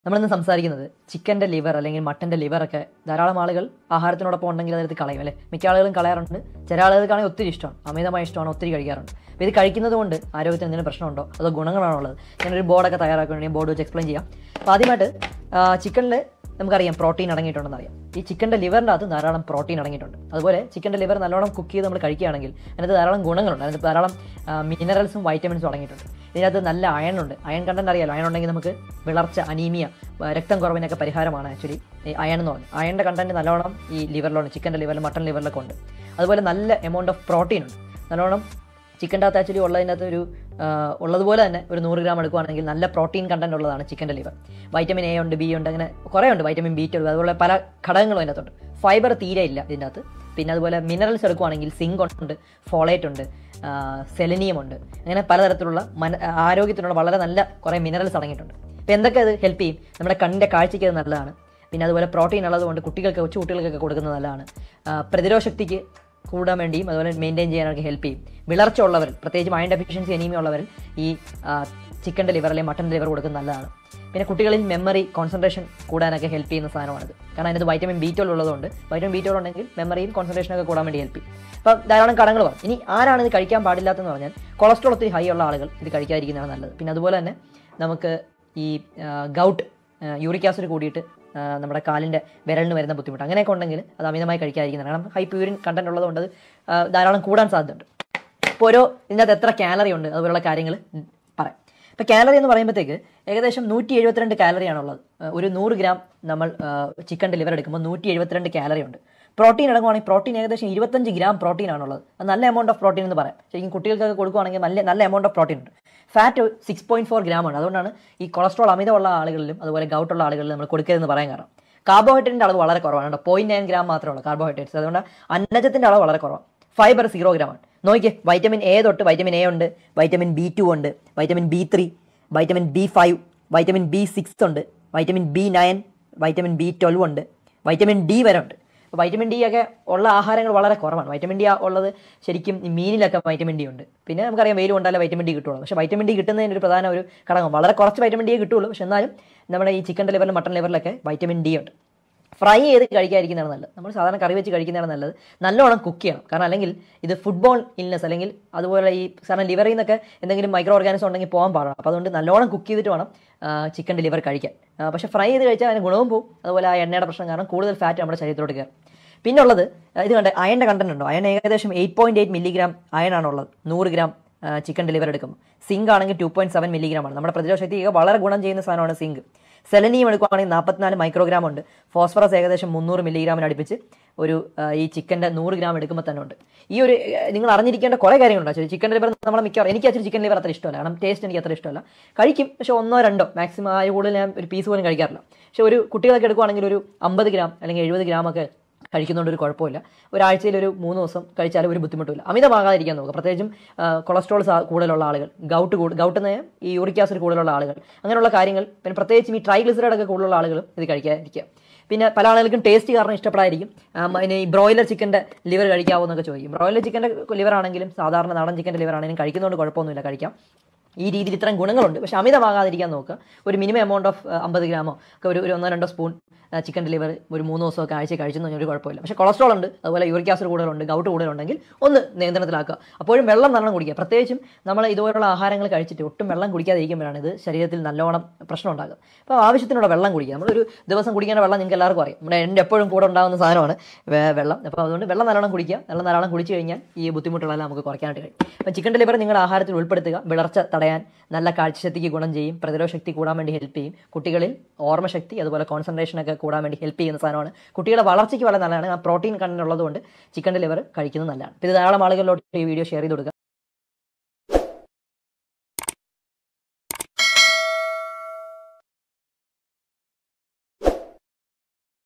നമ്മളിന്ന് സംസാരിക്കുന്നത് ചിക്കൻ്റെ ലിവർ അല്ലെങ്കിൽ മട്ടൻ്റെ ലിവറൊക്കെ ധാരാളം ആളുകൾ ആഹാരത്തിനോടൊപ്പം ഉണ്ടെങ്കിൽ അതെടുത്ത് കളയും അല്ലേ മിക്ക ആളുകളും കളയാറുണ്ട് ചില ആളുകൾക്കാണെങ്കിൽ ഒത്തിരി ഇഷ്ടമാണ് അമിതമായ ഇഷ്ടമാണ് ഒത്തിരി കഴിക്കാറുണ്ട് അപ്പോൾ ഇത് കഴിക്കുന്നത് കൊണ്ട് ആരോഗ്യത്തിന് എന്തെങ്കിലും പ്രശ്നമുണ്ടോ അതോ ഗുണങ്ങളാണോ ഉള്ളത് ഞാനൊരു ബോർഡൊക്കെ തയ്യാറാക്കാൻ വേണ്ടി ബോർഡ് വെച്ച് എക്സ്പ്ലെയിൻ ചെയ്യാം അപ്പോൾ ആദ്യമായിട്ട് ചിക്കനിൽ നമുക്കറിയാം പ്രോട്ടീൻ അടങ്ങിയിട്ടുണ്ടെന്ന് അറിയാം ഈ ചിക്കൻ്റെ ലിവറിൻ്റെ അകത്ത് ധാരാളം പ്രോട്ടീൻ അടങ്ങിയിട്ടുണ്ട് അതുപോലെ ചിക്കൻ്റെ ലിവർ നല്ലോണം കുക്ക് ചെയ്ത് നമ്മൾ കഴിക്കുകയാണെങ്കിൽ അതിനകത്ത് ധാരാളം ഗുണങ്ങളുണ്ട് അതിനകത്ത് ധാരാളം മിനറൽസും വൈറ്റമിൻസും അടങ്ങിയിട്ടുണ്ട് ഇതിനകത്ത് നല്ല അയൺ ഉണ്ട് അയൺ കണ്ടന്റ് അറിയാലോ അയൺ ഉണ്ടെങ്കിൽ നമുക്ക് വിളർച്ച അനീമിയ രക്തം കുറവിനൊക്കെ പരിഹാരമാണ് ആക്ച്വലി ഈ അയൺ എന്ന് പറയുന്നത് അയണിൻ്റെ കണ്ടന്റ് നല്ലോണം ഈ ലിവറിലുണ്ട് ചിക്കൻ്റെ ലിവറിൽ മട്ടൺ ലിവറിലൊക്കെ ഉണ്ട് അതുപോലെ നല്ല എമൗണ്ട് ഓഫ് പ്രോട്ടീൻ ഉണ്ട് നല്ലോണം ചിക്കൻ്റെ അകത്ത് ആക്ച്വലി ഉള്ളതിനകത്ത് ഒരു ആ, ഉള്ളതുപോലെ തന്നെ ഒരു നൂറ് ഗ്രാം എടുക്കുകയാണെങ്കിൽ നല്ല പ്രോട്ടീൻ കണ്ടന്റ് ഉള്ളതാണ് ചിക്കൻ്റെ ലിവർ വൈറ്റമിൻ എ ഉണ്ട് ബി ഉണ്ട് അങ്ങനെ കുറേ ഉണ്ട് വൈറ്റമിൻ ബി ട്വൽവ് അതുപോലെ പല ഘടകങ്ങളും അതിനകത്തുണ്ട് ഫൈബർ തീരെ ഇല്ല ഇതിൻ്റെ അകത്ത് പിന്നെ അതുപോലെ മിനറൽസ് എടുക്കുവാണെങ്കിൽ സിങ്ക് ഉണ്ട് ഫോളേറ്റ് ഉണ്ട് സെലനിയം ഉണ്ട് അങ്ങനെ പലതരത്തിലുള്ള മന ആരോഗ്യത്തിനുള്ള വളരെ നല്ല കുറേ മിനറൽസ് അടങ്ങിയിട്ടുണ്ട് അപ്പോൾ എന്തൊക്കെ അത് ഹെൽപ്പ് ചെയ്യും നമ്മുടെ കണ്ണിൻ്റെ കാഴ്ചയ്ക്ക് അത് നല്ലതാണ് പിന്നെ അതുപോലെ പ്രോട്ടീൻ ഉള്ളതുകൊണ്ട് കുട്ടികൾക്ക് കൊച്ചു കുട്ടികൾക്കൊക്കെ കൊടുക്കുന്നത് നല്ലതാണ് ആ, പ്രതിരോധ ശക്തിക്ക് കൂടാൻ വേണ്ടിയും അതുപോലെ മെയിൻറ്റെയിൻ ചെയ്യാനൊക്കെ ഹെൽപ്പ് ചെയ്യും വിളർച്ച ഉള്ളവരിൽ പ്രത്യേകിച്ച് അയൺ ഡെഫിഷ്യൻസി അനീമിയ ഉള്ളവരിൽ ഈ ചിക്കൻ്റെ ലിവർ അല്ലെങ്കിൽ മട്ടൺ ലിവർ കൊടുക്കുന്നത് നല്ലതാണ് പിന്നെ കുട്ടികളിൽ മെമ്മറി കോൺസെൻട്രേഷൻ കൂടാനൊക്കെ ഹെൽപ്പ് ചെയ്യുന്ന സാധനമാണിത് കാരണം അതിനകത്ത് വൈറ്റമിൻ ബി ട്വൽ ഉള്ളതുകൊണ്ട് വൈറ്റമിൻ ബി ട്വൽ ഉണ്ടെങ്കിൽ മെമ്മറിയും കോൺസെൻട്രേഷനൊക്കെ കൂടാൻ വേണ്ടി ഹെൽപ്പ് ചെയ്യും അപ്പം ധാരാളം കടങ്ങൾ പറയും ഇനി ആരാണ് ഇത് കഴിക്കാൻ പാടില്ലാത്തതെന്ന് പറഞ്ഞാൽ കൊളസ്ട്രോൾ ഒത്തിരി ഹൈ ഉള്ള ആളുകൾ ഇത് കഴിക്കാതിരിക്കുന്നതാണ് നല്ലത് പിന്നെ അതുപോലെ തന്നെ നമുക്ക് ഈ ഗൗട്ട് യൂറിക് ആസിഡ് കൂടിയിട്ട് ആ, നമ്മുടെ കാലിൻ്റെ വിരലിന് വരുന്ന ബുദ്ധിമുട്ട് അങ്ങനെയൊക്കെ ഉണ്ടെങ്കിൽ അത് അമിതമായി കഴിക്കാതിരിക്കുന്നതാണ് കാരണം ഹൈ പ്യൂരിൻ കണ്ടന്റ് ഉള്ളതുകൊണ്ട് അത് ആ, ധാരാളം കൂടാൻ സാധ്യതയുണ്ട് ഇപ്പോൾ ഓരോ ഇതിനകത്ത് എത്ര കാലറി ഉണ്ട് അതുപോലുള്ള കാര്യങ്ങൾ പറയാം ഇപ്പോൾ കാലറി എന്ന് പറയുമ്പോഴത്തേക്ക് ഏകദേശം നൂറ്റി എഴുപത്തിരണ്ട് കാലറിയാണുള്ളത് ആ, ഒരു നൂറ് ഗ്രാം നമ്മൾ ചിക്കൻ്റെ ലിവർ എടുക്കുമ്പോൾ നൂറ്റി എഴുപത്തിരണ്ട് കാലറി ഉണ്ട് പ്രോട്ടീൻ എടുക്കുവാണെങ്കിൽ പ്രോട്ടീൻ ഏകദേശം ഇരുപത്തഞ്ച് ഗ്രാം പ്രോട്ടീൻ ആണുള്ളത് അത് നല്ല എമൗണ്ട് ഓഫ് പ്രോട്ടീൻ എന്ന് പറയാം ശരിക്കും കുട്ടികൾക്കൊക്കെ കൊടുക്കുവാണെങ്കിൽ നല്ല നല്ല എമൗണ്ട് ഓഫ് പ്രോട്ടീൻ ഉണ്ട് fat six point four gram ആണ് അതുകൊണ്ടാണ് ഈ കൊളസ്ട്രോൾ അമിതമുള്ള ആളുകളിലും അതുപോലെ ഗൗട്ടുള്ള ആളുകളിലും നമ്മൾ കൊടുക്കരുതെന്ന് പറയാൻ കാരണം കാർബോഹൈഡ്രേറ്റിൻ്റെ അളവ് വളരെ കുറവാണ് കേട്ടോ പോയിന്റ് നയൻ ഗ്രാം മാത്രമേ ഉള്ളൂ കാർബോഹൈഡ്രേറ്റ്സ് അതുകൊണ്ട് അന്നജത്തിൻ്റെ അളവ് വളരെ കുറവാണ് ഫൈബർ സീറോ ഗ്രാം ആണ് നോക്കിയേ വൈറ്റമിൻ എ തൊട്ട് വൈറ്റമിൻ എ ഉണ്ട് വൈറ്റമിൻ ബി ടു ഉണ്ട് vitamin B three vitamin B five vitamin B six ഉണ്ട് vitamin B nine vitamin B twelve ഉണ്ട് വൈറ്റമിൻ ഡി വരെ ഉണ്ട് അപ്പോൾ വൈറ്റമിൻ ഡി ഒക്കെ ഉള്ള ആഹാരങ്ങൾ വളരെ കുറവാണ് വൈറ്റമിൻ ഡി ഉള്ളത് ശരിക്കും ഈ മീനിലൊക്കെ വൈറ്റമിൻ ഡി ഉണ്ട് പിന്നെ നമുക്കറിയാം വെയിൽ കൊണ്ടാലേ വൈറ്റമിൻ ഡി കിട്ടുള്ളൂ പക്ഷേ വൈറ്റമിൻ ഡി കിട്ടുന്നതിന് ഒരു പ്രധാന ഒരു ഘടകം വളരെ കുറച്ച് വൈറ്റമിൻ ഡിയെ കിട്ടുള്ളൂ പക്ഷേ എന്നാലും നമ്മുടെ ഈ ചിക്കൻ്റെ ലിവറിലും മട്ടൺ ലിവറിലൊക്കെ വൈറ്റമിൻ ഡി ഉണ്ട് ഫ്രൈ ചെയ്ത് കഴിക്കാതിരിക്കുന്നതാണ് നല്ലത് നമ്മൾ സാധാരണ കറി വെച്ച് കഴിക്കുന്നതാണ് നല്ലത് നല്ലോണം കുക്ക് ചെയ്യണം കാരണം അല്ലെങ്കിൽ ഇത് ഫുട്ബോൾ ഇൽനെസ് അല്ലെങ്കിൽ അതുപോലെ ഈ സാധാരണ ലിവറിൽ നിന്നൊക്കെ എന്തെങ്കിലും മൈക്രോ ഓർഗാനിസം ഉണ്ടെങ്കിൽ പോകാൻ പാടാണ് അപ്പോൾ അതുകൊണ്ട് നല്ലോണം കുക്ക് ചെയ്തിട്ട് വേണം ചിക്കൻ്റെ ലിവർ കഴിക്കാൻ ആ, പക്ഷേ ഫ്രൈ ചെയ്ത് കഴിച്ചാൽ അതിന് ഗുണവും പോകും അതുപോലെ ആ എണ്ണയുടെ പ്രശ്നം കാരണം കൂടുതൽ ഫാറ്റ് നമ്മുടെ ശരീരത്തിലോട്ട് കയറും പിന്നെ ഉള്ളത് ആ, ഇത് കണ്ട് അയണിൻ്റെ കണ്ടന്റ് ഉണ്ടോ അയൺ ഏകദേശം eight point eight milligram iron ആണുള്ളത് നൂറ് ഗ്രാം ചിക്കൻ ഡെലിവർ എടുക്കും സിങ്ക് ആണെങ്കിൽ ടു പോയിന്റ് സെവൻ മില്ലിഗ്രാം ആണ് നമ്മുടെ പ്രതിരോധ ശക്തിക്ക് വളരെ ഗുണം ചെയ്യുന്ന സാധനമാണ് സിങ്ക് സെലനിയം എടുക്കുകയാണെങ്കിൽ നാൽപ്പത്തിനാല് മൈക്രോഗ്രാം ഉണ്ട് ഫോസ്ഫറസ് ഏകദേശം മുന്നൂറ് മില്ലിഗ്രാമിന് അടുപ്പിച്ച് ഒരു ആ, ഈ ചിക്കൻ്റെ നൂറ് ഗ്രാം എടുക്കുമ്പോൾ തന്നെ ഉണ്ട് ഈ ഒരു ആ, നിങ്ങൾ അറിഞ്ഞിരിക്കേണ്ട കുറേ കാര്യങ്ങളുണ്ട് ആക്ച്വലി ചിക്കൻ ലിവർ നമ്മളെ മിക്കവാറും എനിക്ക് ആക്ച്വലി ചിക്കൻ ലിവർ അത്ര ഇഷ്ടമല്ല കാരണം ടേസ്റ്റ് എനിക്ക് അത്ര ഇഷ്ടമല്ല കഴിക്കും പക്ഷേ ഒന്നോ രണ്ടോ മാക്സിമം ആ കൂടുതൽ ഞാൻ ഒരു പീസ് പോലും കഴിക്കാറില്ല പക്ഷേ ഒരു കുട്ടികളൊക്കെ എടുക്കുവാണെങ്കിൽ ഒരു അമ്പത് ഗ്രാം അല്ലെങ്കിൽ എഴുപത് ഗ്രാം ഒക്കെ കഴിക്കുന്നതുകൊണ്ട് ഒരു കുഴപ്പമില്ല ഒരാഴ്ചയിൽ ഒരു മൂന്ന് ദിവസം കഴിച്ചാലും ഒരു ബുദ്ധിമുട്ടില്ല അമിതമാകാതിരിക്കാൻ നോക്കുക പ്രത്യേകിച്ചും ആ, കൊളസ്ട്രോൾ സാ- കൂടുതലുള്ള ആളുകൾ ഗൗട്ട് കൂടു ഗൗട്ട് എന്ന് ഈ യൂറിക് ആസിഡ് കൂടുതലുള്ള ആളുകൾ അങ്ങനെയുള്ള കാര്യങ്ങൾ പിന്നെ പ്രത്യേകിച്ചും ഈ ട്രൈഗ്ലിസറൈഡ് ഒക്കെ കൂടുതലുള്ള ആളുകൾ ഇത് കഴിക്കാതിരിക്കുക പിന്നെ പല ആളുകൾക്കും ടേസ്റ്റ് കാരണം ഇഷ്ടപ്പെടായിരിക്കും ആ, പിന്നെ ഈ ബ്രോയിലർ ചിക്കൻ്റെ ലിവർ കഴിക്കാവോ എന്നൊക്കെ ചോദിക്കും ബ്രോയിലർ ചിക്കൻ്റെ ലിവർ ആണെങ്കിലും സാധാരണ നാടൻ ചിക്കൻ്റെ ലിവർ ആണെങ്കിലും കഴിക്കുന്നതുകൊണ്ട് കുഴപ്പമൊന്നുമില്ല കഴിക്കാം ഈ രീതിയിൽ ഇത്രയും ഗുണങ്ങളുണ്ട് പക്ഷെ അമിതമാകാതിരിക്കാൻ നോക്കുക ഒരു മിനിമം എമൗണ്ട് ഓഫ് അമ്പത് ഗ്രാമോ ഒക്കെ ഒരു ഒരു ഒന്നോ രണ്ടോ സ്പൂൺ ചിക്കൻ ലിവർ ഒരു മൂന്ന് ദിവസമൊക്കെ ആഴ്ച കഴിച്ചെന്ന് പറഞ്ഞാൽ ഒരു കുഴപ്പമില്ല പക്ഷേ കൊളസ്ട്രോൾ ഉണ്ട് അതുപോലെ യൂറിക് ആസിഡ് കൂടുതലുണ്ട് ഗൗട്ട് കൂടുതലുണ്ടെങ്കിൽ ഒന്ന് നിയന്ത്രണത്തിലാക്കുക അപ്പോഴും വെള്ളം നല്ലോണം കുടിക്കുക പ്രത്യേകിച്ചും നമ്മൾ ഇതുപോലുള്ള ആഹാരങ്ങൾ കഴിച്ചിട്ട് ഒട്ടും വെള്ളം കുടിക്കാതിരിക്കുമ്പോഴാണ് ഇത് ശരീരത്തിൽ നല്ലോണം പ്രശ്നം ഉണ്ടാകുക അപ്പോൾ ആവശ്യത്തിനുള്ള വെള്ളം കുടിക്കുക നമ്മളൊരു ദിവസം കുടിക്കേണ്ട വെള്ളം നിങ്ങൾക്ക് എല്ലാവർക്കും അറിയാം നമ്മുടെ എൻ്റെ എപ്പോഴും കൂടെ ഉണ്ടാകുന്ന സാധനമാണ് വേ- വെള്ളം അപ്പോൾ അതുകൊണ്ട് വെള്ളം നല്ലോണം കുടിക്കുക വെള്ളം നല്ലോണം കുടിച്ചു കഴിഞ്ഞാൽ ഈ ബുദ്ധിമുട്ടുകളെല്ലാം നമുക്ക് കുറയ്ക്കാനായിട്ട് കഴിയും അപ്പോൾ ചിക്കൻ ലിവർ നിങ്ങളുടെ ആഹാരത്തിൽ ഉൾപ്പെടുത്തുക വിളർച്ച തടയാൻ നല്ല കാഴ്ചശക്തിക്ക് ഗുണം ചെയ്യും പ്രതിരോധ ശക്തി കൂടാൻ വേണ്ടി ഹെൽപ്പ് ചെയ്യും കുട്ടികളിൽ ഓർമ്മശക്തി അതുപോലെ കോൺസെൻട്രേഷൻ ഒക്കെ കൂടാൻ വേണ്ടി ഹെൽപ്പ് ചെയ്യുന്ന സാധനമാണ് കുട്ടികളുടെ വളർച്ചയ്ക്ക് വളരെ നല്ലതാണ് ആ പ്രോട്ടീൻ കണ്ടന്റ് ഉള്ളതുകൊണ്ട് ചിക്കൻ ലിവർ കഴിക്കുന്നത് നല്ലതാണ് അപ്പോൾ ഇത് ധാരാളം ആളുകളിലോട്ട് ഈ വീഡിയോ ഷെയർ ചെയ്ത് കൊടുക്കുക